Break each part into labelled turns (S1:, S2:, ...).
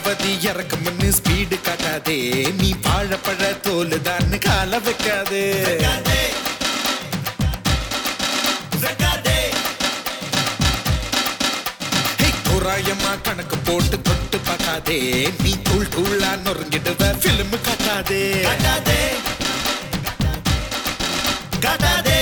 S1: Vegavathi இறக்கும்னு speed காட்டாதே நீ வாழைப்பழ தோலு தான் கால வைக்காதே ஹே, தோராயமா கணக்கு போட்டு தொட்டு பார்க்காதே நீ தூள் தூளா நொறுங்கிடுவ பிலிம் காட்டாதே காட்டாதே காட்டாதே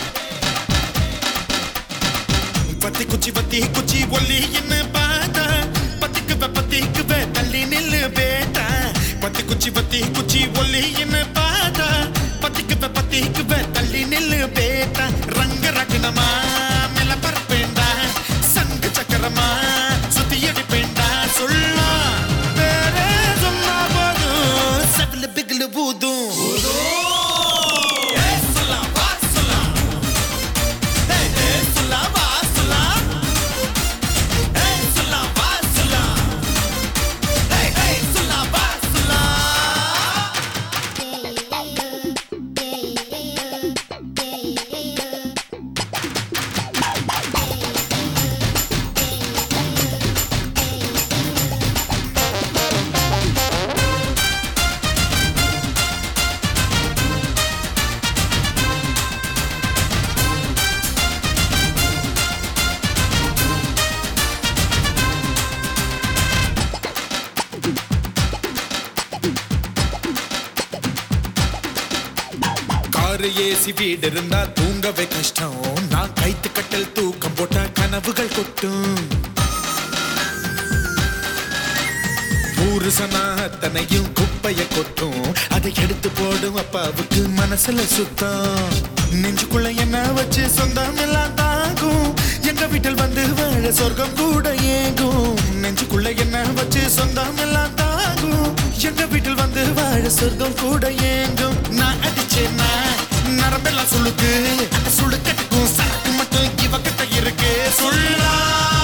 S1: பத்தி குச்சி பத்தி குச்சி ஒல்லி என்ன பார்த்தா பத்திக்குவ பத்திக்குவ தள்ளி நில்லு பேட்டா பத்தி குச்சி பத்தி குச்சி ஒல்லி என்ன பார்த்தா பத்திக்குவ பத்திக்குவ தள்ளி நில்லு பேட்டா ரங்க ரகணமா மேல பரப்பேண்டா சங்கு சக்கரமா சுத்தி அடிப்பேண்டா சொல்லா வேற சொன்னா போதும் செவில பிகிலு பூதும் ஏய், சொல்லலாம், வா, சொல்லலாம். ஏய், ஏய், சொல்லலாம், வா, சொல்லலாம். ஏய், சொல்லலாம், வா, சொல்லலாம். ஏய், ஏய், சொல்லலாம், வா, சொல்லலாம். காரு ஏசி வீடு இருந்தா தூங்கவே கஷ்டம் நான் கைத்து கட்டல் தூக்கம் போட்டா கனவுகள் கொட்டும் ஊரு சனா அத்தனையும் குப்பைய கொட்டும் அதை எடுத்து போடும் அப்பாவுக்கு மனசுல சுத்தம் நெஞ்சுக்குள்ள என்ன வச்சு சொந்தம் எல்லாம் தாங்கும் எங்க வீட்டில் வந்து வாழ சொர்க்கம் கூட ஏங்கும் நெஞ்சுக்குள்ள என்ன வச்சு சொந்தம் எல்லாம் தாங்கும் எங்க வீட்டில் வந்து வாழ சொர்க்கம் கூட ஏங்கும் நான் அடிச்சேன்னா நரம்பெல்லாம் சுளுக்கு அந்த சுளுக்கட்டுக்கும் சரக்கு மட்டும் இவகிட்ட இருக்கு சொல்லா